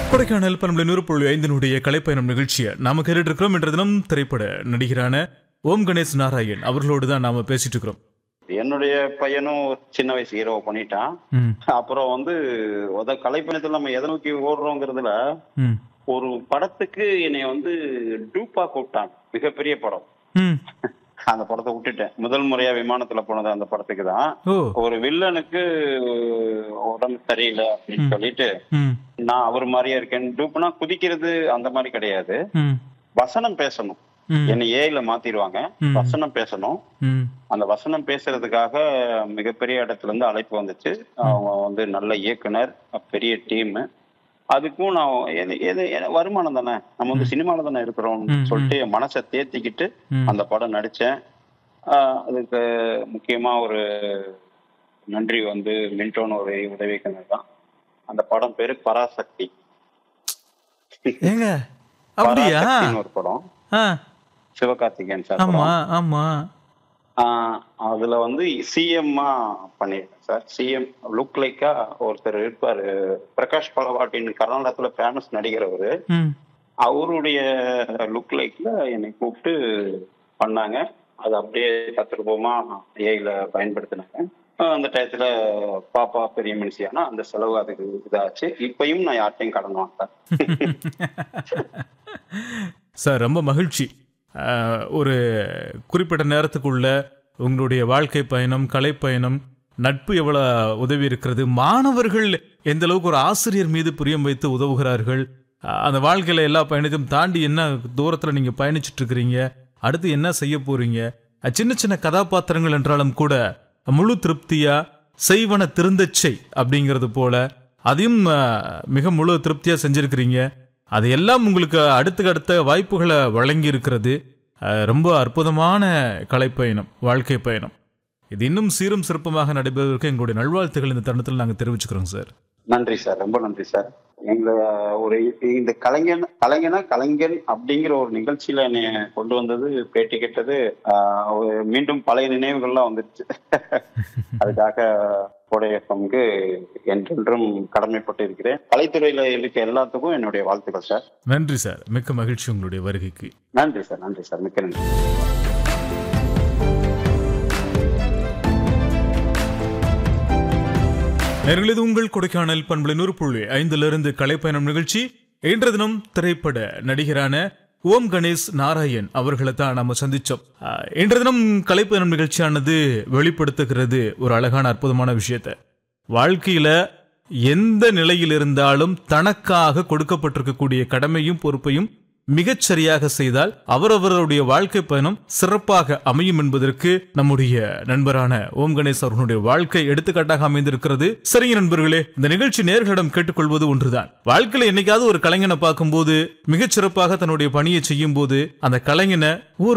கொடைக்கானல் பரம்பரை நூறு புள்ளி ஐந்தினுடைய கலைப்பயணம் நிகழ்ச்சியை நாம கேட்டுட்டு இருக்கிறோம் என்ற தினம் திரைப்பட நடிகரான ஓம் கணேஷ் நாராயண் அவர்களோடு தான் நாம பேசிட்டு இருக்கிறோம் என்னுடைய பையனும் சின்ன வயசு ஹீரோ பண்ணிட்டான் ம், அப்புறம் வந்து உத கலைப்பயணத்துல நம்ம எதை நோக்கி ஓடுறோங்கிறதுல ம், ஒரு படத்துக்கு என்னை வந்து டூப்பா கூப்பிட்டான் மிகப்பெரிய படம் ம். அந்த படத்தை விட்டுட்டேன் முதல் முறையா விமானத்துல போனது அந்த படத்துக்கு தான் ஓ ஒரு வில்லனுக்கு உடம்பு சரியில்லை அப்படின்னு சொல்லிட்டு ம், நான் அவர் மாதிரியே இருக்கேன் டூப்னா குதிக்கிறது அந்த மாதிரி கிடையாது ம், வசனம் பேசணும் ம், என்னை ஏல மாத்திடுவாங்க ம். வசனம் பேசணும் ம், அந்த வசனம் பேசுறதுக்காக மிகப்பெரிய இடத்துல இருந்து அழைப்பு வந்துச்சு அவங்க வந்து நல்ல இயக்குனர் பெரிய டீம் அதுக்கும் நான் எது எது எது- வருமானம் தானே நம்ம வந்து சினிமால தானே இருக்கிறோம் ம், ம். சொல்லிட்டு என் மனசை தேத்திக்கிட்டு ம். அந்த படம் நடிச்சேன் ஆஹ் அதுக்கு முக்கியமா ஒரு நன்றி வந்து மின்டோன் ஒரு உதவி இயக்குனர் தான் அந்த படம் பேரு பராசக்தி ஏங்க அப்படியா பராசக்தின்னு ஒரு படம் ஆ, சிவகார்த்திகேயன் சார் ஆமா படம். ஆமா ஆஹ் அதுல வந்து சிஎம்மா பண்ணியிருக்கேன் சார் சிஎம் லுக் லைக்கா ஒருத்தர் இருப்பாரு பிரகாஷ் பலவாட்டின் கர்நாடகத்துல ஃபேமஸ் நடிகர் அவரு ம், அவருடைய லுக் லைக்ல என்னை கூப்பிட்டு பண்ணாங்க அது அப்படியே தத்ரூபமா ஏஐல பயன்படுத்தினாங்க ஆஹ் அந்த டயத்துல பாப்பா பெரிய மனுஷியானா அந்த செலவு அதுக்கு இதாச்சு இப்பயும் நான் யார்ட்டையும் கடன் வாங்கல சார் ரொம்ப மகிழ்ச்சி ஆ, ஒரு குறிப்பிட்ட நேரத்துக்குள்ள உங்களுடைய வாழ்க்கை பயணம் கலை பயணம் நட்பு எவ்வளவு உதவி இருக்கிறது மாணவர்கள் எந்த அளவுக்கு ஒரு ஆசிரியர் மீது பிரியம் வைத்து உதவுகிறார்கள் ஆ, அந்த வாழ்க்கையில எல்லா பயணத்தையும் தாண்டி என்ன தூரத்துல நீங்க பயணிச்சுட்டு இருக்கிறீங்க அடுத்து என்ன செய்ய போறீங்க அ, சின்ன சின்ன கதாபாத்திரங்கள் என்றாலும் கூட முழு திருப்தியா செய்வன திருந்தச்சை அப்படிங்கிறது போல அதையும் ஆ, மிக முழு திருப்தியா செஞ்சிருக்கிறீங்க அதையெல்லாம் உங்களுக்கு அடுத்த அடுத்த வாய்ப்புகளை வழங்கி இருக்கிறது அஹ், ரொம்ப அற்புதமான கலைப்பயணம் வாழ்க்கை பயணம் இது இன்னும் சீரும் சிறப்புமாக நடைபெறுவதற்கு எங்களுடைய நல்வாழ்த்துக்கள் இந்த தருணத்தில் நாங்கள் தெரிவிச்சுக்கிறோம் சார் நன்றி சார் ரொம்ப நன்றி சார் எங்க ஒரு இந்த கலைஞன் கலைஞனா கலைஞன் அப்படிங்கிற ஒரு நிகழ்ச்சியில என்னை கொண்டு வந்தது பேட்டி கேட்டது ஆஹ், ஒரு மீண்டும் பழைய நினைவுகள்லாம் வந்துருச்சு அதுக்காக கோடை எஃப்எம்க்கு என்றென்றும் கடமைப்பட்டு இருக்கிறேன் கலைத்துறையில இருக்க எல்லாத்துக்கும் என்னுடைய வாழ்த்துக்கள் சார் நன்றி சார் மிக்க மகிழ்ச்சி உங்களுடைய வருகைக்கு நன்றி சார் நன்றி சார் மிக்க நன்றி நேர்களே இது உங்கள் கொடைக்கானல் பண்பலை நூறு புள்ளி ஐந்திலிருந்து கலைப்பயணம் நிகழ்ச்சி இன்று தினம் திரைப்பட நடிகரான ஓம் கணேஷ் நாராயண் அவர்களை தான் நம்ம சந்திச்சோம் ஆஹ், இன்று தினம் கலைப்பயணம் நிகழ்ச்சியானது வெளிப்படுத்துகிறது ஒரு அழகான அற்புதமான விஷயத்தை வாழ்க்கையில எந்த நிலையில் இருந்தாலும் தனக்காக கொடுக்கப்பட்டிருக்கக்கூடிய கடமையும் பொறுப்பையும் மிகச் சரியாக செய்தால் அவரவருடைய வாழ்க்கை பயணம் சிறப்பாக அமையும் என்பதற்கு நம்முடைய நண்பரான ஓம் கணேஷ் அவர்களுடைய வாழ்க்கை எடுத்துக்காட்டாக அமைந்திருக்கிறது சரிங்க நண்பர்களே இந்த நிகழ்ச்சி நேர்களிடம் கேட்டுக்கொள்வது ஒன்றுதான் வாழ்க்கையில என்னைக்காவது ஒரு கலைஞனை பார்க்கும்போது மிகச் சிறப்பாக தன்னுடைய பணியை செய்யும் போது அந்த கலைஞனை ஒரு